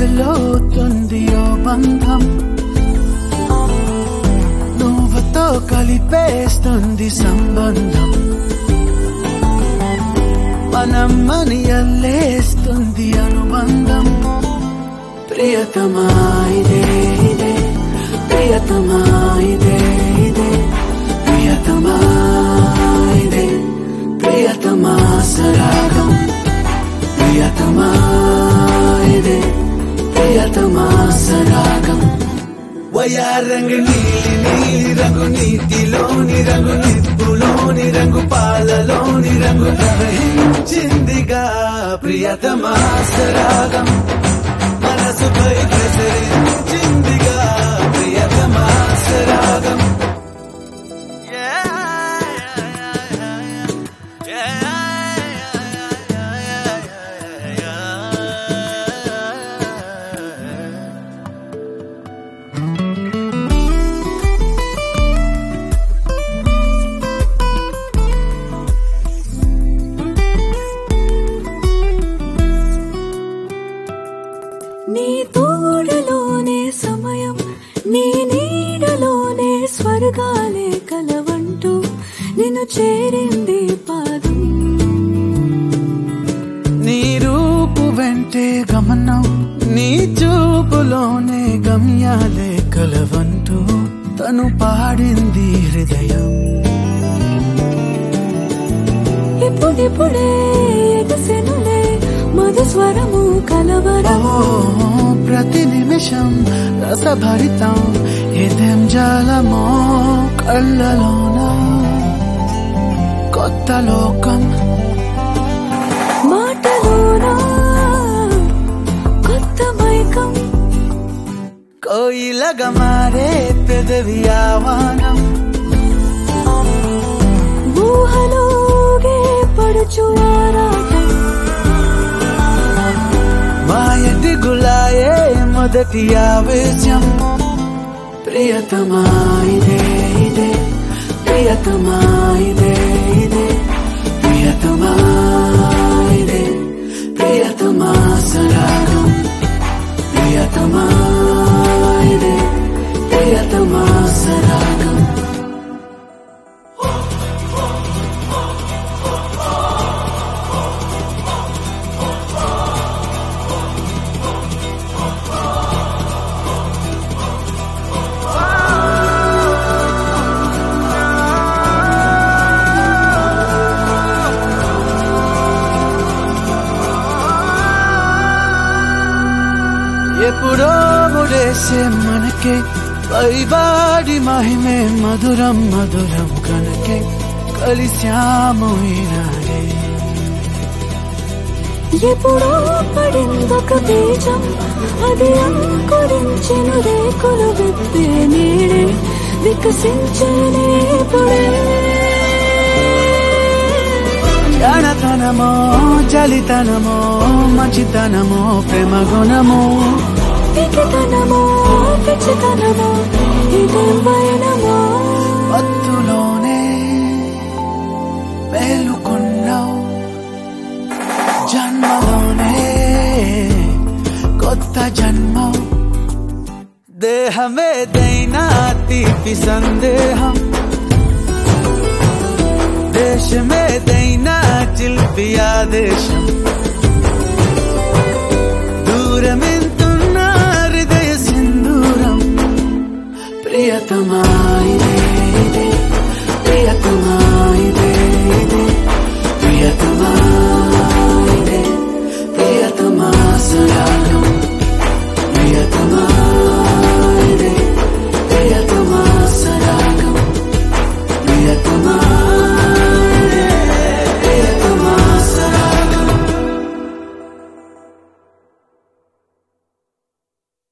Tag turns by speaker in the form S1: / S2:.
S1: మొదలవుతుంది ఓ బంధం నువ్వుతో కలిపేస్తుంది సంబంధం మనం మని అల్లేస్తుంది అనుబంధం ప్రియతమా ఇదే ఇదే ప్రియతమా ఇదే ఇదే ప్రియతమా ఇదే ప్రియతమా సరాగం ప్రియతమా ఇదే ప్రియతమా సరాగం వయారంగు నీలి నీలి రంగు నీటిలోని రంగు నిప్పులోని రంగు పాలలోని రంగు ప్రవహించిందిగా ప్రియతమా సరాగం మనసుపై ప్రసరించిందిగా ప్రియతమా సరాగం
S2: నీ తోడులోనే సమయం నీ నీడలోనే స్వర్గాలే కలవంటూ నిన్ను చేరింది పాదం
S1: నీ రూపు వెంటే గమనం నీ చూపులోనే గమ్యాలే కలవంటూ తను పాడింది హృదయం
S2: ఇప్పుడిప్పుడే ఎగసెనులే మధుస్వరము
S1: ఓ
S2: కలవరము
S1: ప్రతి నిమిషం రసభరితం ఇదేం జాలమో కళ్ళలోన కొత్త లోకం
S2: మాటలోనా కొత్త మైకం
S1: కోయిలగా మారే పెదవి ఆవానం
S2: ఊహలోగే పడుచు ఆరాటం
S1: మాయటి గులాయే మొదటి ఆవేశం ప్రియతమా ఇదే ఇదే ప్రియతమా ఇదే ఇదే ప్రియతమా ఇదే ప్రియతమా సరాగం ప్రియతమా ఇదే ప్రియతమా సరాగం ఎప్పుడో ముడేసే మనకే పైవాడి మహిమే మధురం మధురం కనకే కలిశాము ఈనాడే
S2: ఎప్పుడో పడిందొక బీజం అది అంకురించెను రేకులు విప్పే నీడే వికసించనే పుడే
S1: జానతనమో చలితనమో మంచితనమో ప్రేమ గుణమో
S2: పికితనమో పిచ్చితనమో ఇదేం పయనమో
S1: మత్తులోనే మేలుకున్నావు జన్మలోనే కొత్త జన్మ దేహమేదైనా తీపి సందేహం దేశమేదైనా చిల్పి ఆదేశం